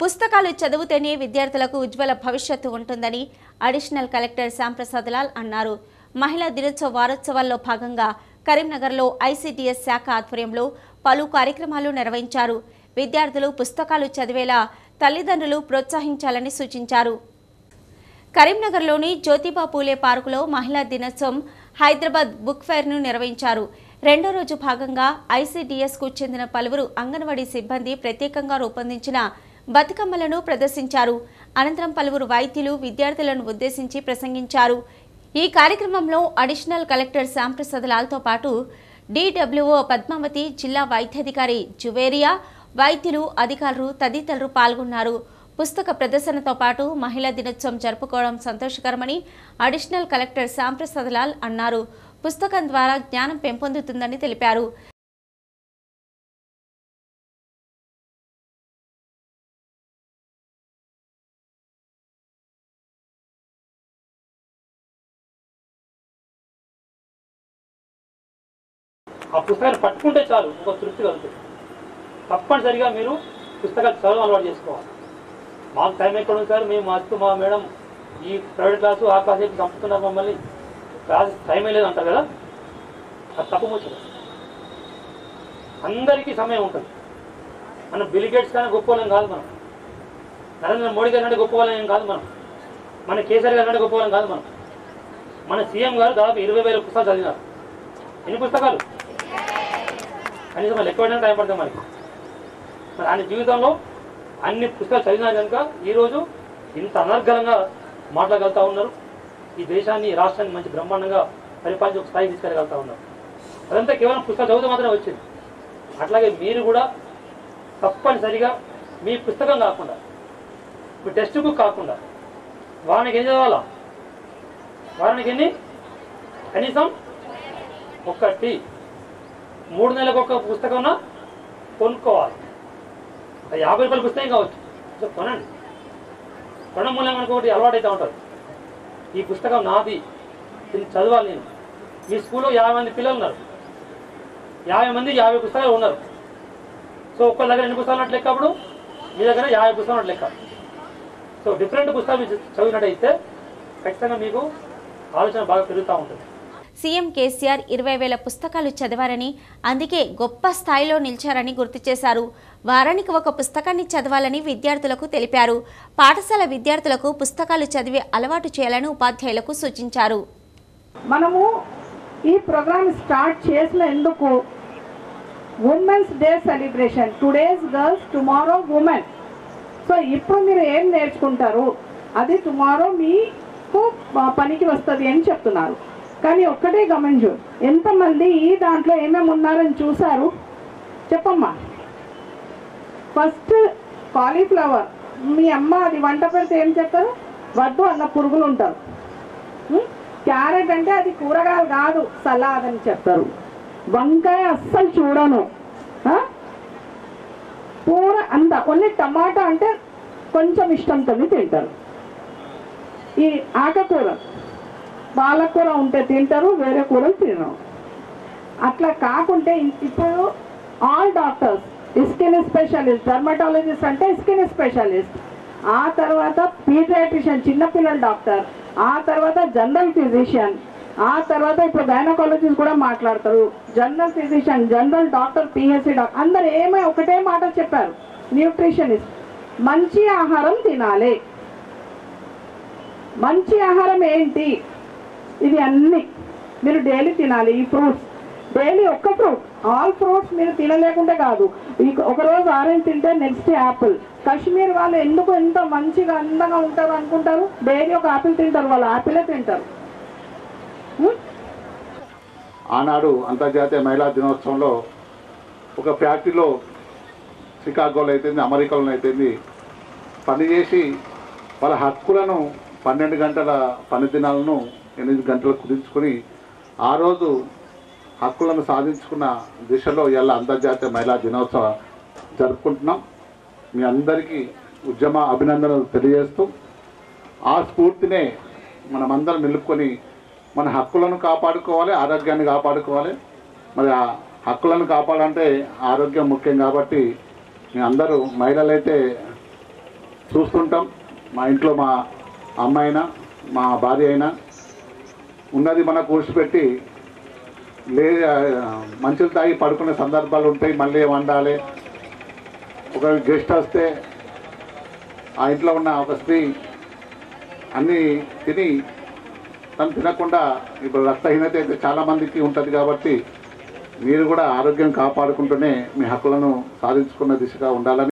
పుస్తకాలు చదివితేనే విద్యార్థులకు ఉజ్వల భవిష్యత్తు ఉంటుందని అడిషనల్ కలెక్టర్ శ్యాంప్రసాద్ లాల్ అన్నారు మహిళా దినోత్సవ వారోత్సవాల్లో భాగంగా కరీంనగర్లో ఐసీడీఎస్ శాఖ ఆధ్వర్యంలో పలు కార్యక్రమాలు నిర్వహించారు విద్యార్థులు పుస్తకాలు చదివేలా తల్లిదండ్రులు ప్రోత్సహించాలని సూచించారు కరీంనగర్లోని జ్యోతిబా పూలే పార్కులో మహిళా దినోత్సవం హైదరాబాద్ బుక్ ఫెయిర్ను నిర్వహించారు రెండో రోజు భాగంగా ఐసీడీఎస్కు చెందిన పలువురు అంగన్వాడీ సిబ్బంది ప్రత్యేకంగా రూపొందించిన బతుకమ్మలను ప్రదర్శించారు అనంతరం పలువురు వైద్యులు విద్యార్థులను ఉద్దేశించి ప్రసంగించారు ఈ కార్యక్రమంలో అడిషనల్ కలెక్టర్ శ్యాంప్రసాద్ లాల్తో పాటు డిడబ్ల్యూఓ పద్మావతి జిల్లా వైద్యాధికారి జువేరియా వైద్యులు అధికారులు తదితరులు పాల్గొన్నారు పుస్తక ప్రదర్శనతో పాటు మహిళా దినోత్సవం జరుపుకోవడం సంతోషకరమని అడిషనల్ కలెక్టర్ శ్యాంప్రసాద్ లాల్ అన్నారు పుస్తకం ద్వారా జ్ఞానం పెంపొందుతుందని తెలిపారు ఆ పుస్తకాన్ని పట్టుకుంటే చాలు ఒక తృప్తి కలుగుతుంది తప్పనిసరిగా మీరు పుస్తకాలు చదవడం అలవాటు చేసుకోవాలి మాకు టైం ఎక్కడ ఉంది సార్ మేము మాకు మా మేడం ఈ ప్రైవేట్ క్లాసు ఆ క్లాస్ చెప్పి చంపుతున్నారు మమ్మల్ని క్లాస్ టైమే లేదు అంటారు కదా అది తప్పు ముచ్చట అందరికీ సమయం ఉంటుంది మనం బిల్ గేట్స్ కానీ గొప్ప వాళ్ళం కాదు మనం నరేంద్ర మోడీ గారు అంటే గొప్ప వాళ్ళం ఏం కాదు మనం మన కేసీఆర్ గారు అంటే గొప్ప వాళ్ళం కాదు మనం మన సీఎం గారు దాదాపు ఇరవై వేల పుస్తకాలు చదివినారు ఎన్ని పుస్తకాలు కనీసం మళ్ళీ ఎక్కువ టైం పడుతుంది మనకి మరి ఆయన జీవితంలో అన్ని పుస్తకాలు చదివినా కనుక ఈరోజు ఇంత అనర్గళంగా మాట్లాడగలుగుతా ఉన్నారు ఈ దేశాన్ని ఈ రాష్ట్రాన్ని మంచి బ్రహ్మాండంగా పరిపాలించి ఒక స్థాయి తీసుకెళ్ళగలుగుతా ఉన్నారు అదంతా కేవలం పుస్తకాలు చదివితే మాత్రమే వచ్చింది అట్లాగే మీరు కూడా తప్పనిసరిగా మీ పుస్తకం కాకుండా మీ టెక్స్ట్ బుక్ కాకుండా వారానికి ఏం చదవాలా వారానికి ఎన్ని కనీసం ఒకటి మూడు నెలలకు ఒక పుస్తకం కొనుక్కోవాలి అది యాభై రూపాయల పుస్తకం కావచ్చు సో కొనండి కొనడం మూలం మనకు ఒకటి అలవాటు అయితే ఉంటుంది ఈ పుస్తకం నాది దీన్ని చదవాలి నేను మీ స్కూల్లో యాభై మంది పిల్లలు ఉన్నారు యాభై మంది యాభై పుస్తకాలు ఉన్నారు సో ఒక్కరి దగ్గర ఎన్ని పుస్తకాలు ఉన్నట్లు లెక్క అప్పుడు మీ దగ్గర యాభై పుస్తకాలు ఉన్నట్లు లెక్క సో డిఫరెంట్ పుస్తకాలు మీరు చదివినట్టయితే ఖచ్చితంగా మీకు ఆలోచన బాగా పెరుగుతూ ఉంటుంది సీఎం కేసీఆర్ ఇరవై వేల పుస్తకాలు చదివారని అందుకే గొప్ప స్థాయిలో నిలిచారని గుర్తు చేశారు వారానికి ఒక పుస్తకాన్ని చదవాలని విద్యార్థులకు తెలిపారు పాఠశాల విద్యార్థులకు పుస్తకాలు చదివే అలవాటు చేయాలని ఉపాధ్యాయులకు సూచించారు మనము ఈ ప్రోగ్రామ్ స్టార్ట్ చేసిన ఎందుకు women's day celebration today's girls tomorrow women so ఇప్పుడు మీరు ఏం నేర్చుకుంటారు అది టుమారో మీకు ప- పనికి వస్తుంది అని చెప్తున్నారు కానీ ఒక్కటే గమనించు ఎంతమంది ఈ దాంట్లో ఏమేమి ఉన్నారని చూసారు చెప్పమ్మా ఫస్ట్ కాలీఫ్లవర్ మీ అమ్మ అది వంట పెడితే ఏం చెప్తారు వద్దు అన్న పురుగులు ఉంటారు ఉం? క్యారెట్ అంటే అది కూరగాయలు కాదు సలాద్ అని చెప్తారు వంకాయ అస్సలు చూడను ఆ? కూర అంత కొన్ని టమాటా అంటే కొంచెం ఇష్టంతో తింటారు ఈ ఆకకూర పాలకూర ఉంటే తింటారు వేరే కూరలు తినరు అట్లా కాకుంటే ఇ- ఇప్పుడు all doctors skin specialist dermatologist అంటే స్కిన్ స్పెషలిస్ట్ ఆ తర్వాత పీడియాట్రిషియన్ చిన్నపిల్లల డాక్టర్ ఆ తర్వాత జనరల్ ఫిజిషియన్ ఆ తర్వాత ఇప్పుడు గైనకాలజిస్ట్ కూడా మాట్లాడతారు general physician general doctor PHC doctor అందరు ఏమై ఒకటే మాట చెప్పారు న్యూట్రిషనిస్ట్ మంచి ఆహారం తినాలి మంచి ఆహారం ఏంటి ఇది అన్ని మీరు డైలీ తినాలి ఈ ఫ్రూట్స్ డైలీ ఒక్క ఫ్రూట్ ఆల్ ఫ్రూట్స్ మీరు తినలేకుంటే కాదు ఈ ఒక రోజు ఆరెంజ్ తింటే నెక్స్ట్ యాపిల్ కాశ్మీర్ వాళ్ళు ఎందుకు ఎంత మంచిగా అందంగా ఉంటారు అనుకుంటారు డైలీ ఒక ఆపిల్ తింటారు వాళ్ళు ఆపిలే తింటారు ఉం? ఆనాడు అంతర్జాతీయ మహిళా దినోత్సవంలో ఒక ఫ్యాక్టరీలో చికాగోలో అయితేంది అమెరికాలో అయితేంది పనిచేసి వాళ్ళ హక్కులను పన్నెండు గంటల పని దినాలను ఎనిమిది గంటలు కుదించుకొని ఆ రోజు హక్కులను సాధించుకున్న దిశలో ఇలా అంతర్జాతీయ మహిళా దినోత్సవం జరుపుకుంటున్నాం మీ అందరికీ ఉద్యమ అభినందనలు తెలియజేస్తూ ఆ స్ఫూర్తినే మనమందరం నిలుపుకొని మన హక్కులను కాపాడుకోవాలి ఆరోగ్యాన్ని కాపాడుకోవాలి మరి ఆ హక్కులను కాపాడాలంటే ఆరోగ్యం ముఖ్యం కాబట్టి మీ అందరూ మహిళలైతే చూస్తుంటాం మా ఇంట్లో మా అమ్మాయి అయినా మా భార్య అయినా ఉన్నది మనకు కూర్చిపెట్టి లే మంచులు తాగి పడుకునే సందర్భాలు ఉంటాయి మళ్ళీ వండాలి ఒక గెస్ట్ వస్తే ఆ ఇంట్లో ఉన్న ఒక స్త్రీ అన్నీ తిని తను తినకుండా ఇప్పుడు రక్తహీనత అయితే చాలా మందికి ఉంటుంది కాబట్టి మీరు కూడా ఆరోగ్యం కాపాడుకుంటూనే మీ హక్కులను సాధించుకున్న దిశగా ఉండాలని